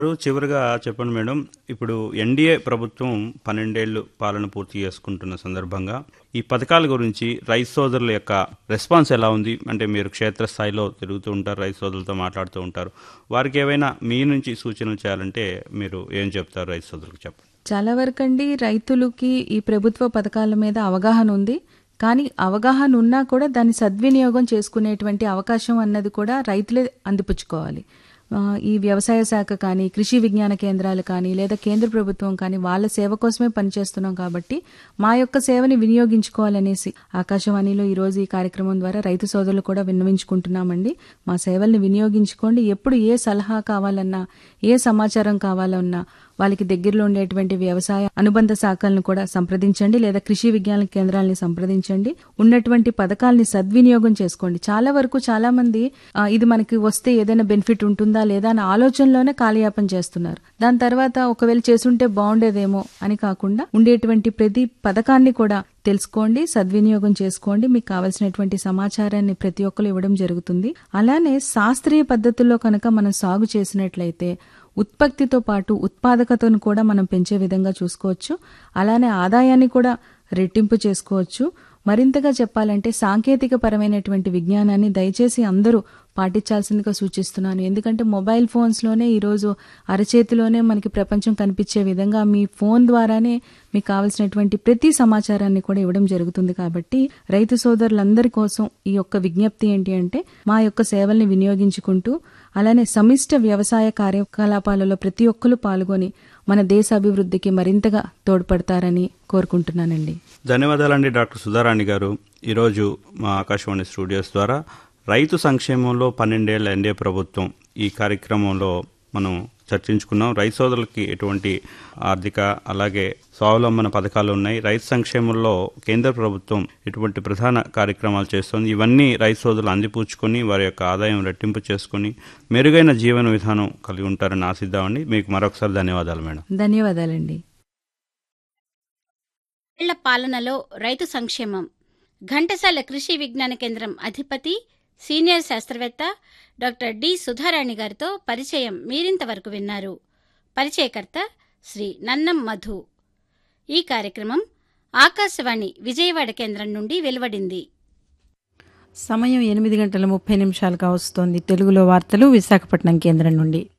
చివరిగా చెప్పండి మేడం ఇప్పుడు ఎన్డీఏ ప్రభుత్వం పన్నెండేళ్లు పాలన పూర్తి చేసుకుంటున్న సందర్భంగా ఈ పథకాల గురించి రైతు సోదరుల యొక్క రెస్పాన్స్ ఎలా ఉంది అంటే మీరు క్షేత్రస్థాయిలో తిరుగుతూ ఉంటారు రైతు సోదరులతో మాట్లాడుతూ ఉంటారు వారికి ఏవైనా మీ నుంచి సూచనలు చేయాలంటే మీరు ఏం చెప్తారు రైతు సోదరులకు చెప్పండి చాలా వరకండి రైతులకి ఈ ప్రభుత్వ పథకాల మీద అవగాహన ఉంది కానీ అవగాహన ఉన్నా కూడా దాన్ని సద్వినియోగం చేసుకునేటువంటి అవకాశం అన్నది కూడా రైతులే అందిపుచ్చుకోవాలి ఆ, ఈ వ్యవసాయ శాఖ కానీ కృషి విజ్ఞాన కేంద్రాలు కానీ లేదా కేంద్ర ప్రభుత్వం కానీ వాళ్ళ సేవ కోసమే పనిచేస్తున్నాం కాబట్టి మా యొక్క సేవని వినియోగించుకోవాలనేసి ఆకాశవాణిలో ఈ రోజు ఈ కార్యక్రమం ద్వారా రైతు సోదరులు కూడా విన్నవించుకుంటున్నామండి మా సేవల్ని వినియోగించుకోండి ఎప్పుడు ఏ సలహా కావాలన్నా ఏ సమాచారం కావాలన్నా వాళ్ళకి దగ్గరలో ఉండేటువంటి వ్యవసాయ అనుబంధ శాఖలను కూడా సంప్రదించండి లేదా కృషి విజ్ఞాన కేంద్రాలని సంప్రదించండి ఉన్నటువంటి పథకాల్ని సద్వినియోగం చేసుకోండి చాలా వరకు చాలా మంది ఆ, ఇది మనకి వస్తే ఏదైనా బెనిఫిట్ ఉంటుందా లేదా అనే ఆలోచనలోనే కాలయాపన చేస్తున్నారు దాని తర్వాత ఒకవేళ చేసుంటే బాగుండేదేమో అని కాకుండా ఉండేటువంటి ప్రతి పథకాన్ని కూడా తెలుసుకోండి సద్వినియోగం చేసుకోండి మీకు కావలసినటువంటి సమాచారాన్ని ప్రతి ఒక్కరు ఇవ్వడం జరుగుతుంది అలానే శాస్త్రీయ పద్ధతుల్లో కనుక మనం సాగు చేసినట్లయితే ఉత్పత్తితో పాటు ఉత్పాదకతను కూడా మనం పెంచే విధంగా చూసుకోవచ్చు అలానే ఆదాయాన్ని కూడా రెట్టింపు చేసుకోవచ్చు మరింతగా చెప్పాలంటే సాంకేతిక పరమైనటువంటి విజ్ఞానాన్ని దయచేసి అందరూ పాటించాల్సిందిగా సూచిస్తున్నాను ఎందుకంటే మొబైల్ ఫోన్స్లోనే ఈరోజు అరచేతిలోనే మనకి ప్రపంచం కనిపించే విధంగా మీ ఫోన్ ద్వారానే మీకు కావలసినటువంటి ప్రతి సమాచారాన్ని కూడా ఇవ్వడం జరుగుతుంది కాబట్టి రైతు సోదరులందరి కోసం ఈ యొక్క విజ్ఞప్తి ఏంటి అంటే మా యొక్క సేవల్ని వినియోగించుకుంటూ అలానే సమిష్ట వ్యవసాయ కార్యకలాపాలలో ప్రతి ఒక్కరు పాల్గొని మన దేశ అభివృద్ధికి మరింతగా తోడ్పడతారని కోరుకుంటున్నానండి ధన్యవాదాలండి డాక్టర్ సుధారాణి గారు ఈరోజు మా ఆకాశవాణి స్టూడియోస్ ద్వారా రైతు సంక్షేమంలో పన్నెండేళ్ల ఎన్డీఏ ప్రభుత్వం ఈ కార్యక్రమంలో మనం చర్చించుకున్నాం రైతు సోదరులకి ఎటువంటి ఆర్థిక అలాగే స్వావలంబన పథకాలు ఉన్నాయి రైతు సంక్షేమంలో కేంద్ర ప్రభుత్వం ఎటువంటి ప్రధాన కార్యక్రమాలు చేస్తోంది ఇవన్నీ రైతు సోదరులు అందిపుచ్చుకొని వారి యొక్క ఆదాయం రెట్టింపు చేసుకొని మెరుగైన జీవన విధానం కలిగి ఉంటారని ఆశిద్దామండి మీకు మరొకసారి ధన్యవాదాలు మేడం ధన్యవాదాలండి ఏళ్ల పాలనలో రైతు సంక్షేమం ఘంటసాల కృషి విజ్ఞాన కేంద్రం అధిపతి సీనియర్ శాస్త్రవేత్త డాక్టర్ డి సుధారాణి గారితో పరిచయం మీరింతవరకు విన్నారు పరిచయకర్త శ్రీ నన్నం మధు ఈ కార్యక్రమం ఆకాశవాణి విజయవాడ కేంద్రం నుండి వెలువడింది సమయం ఎనిమిది గంటల ముప్పై నిమిషాలుగా వస్తోంది తెలుగులో వార్తలు విశాఖపట్నం కేంద్రం నుండి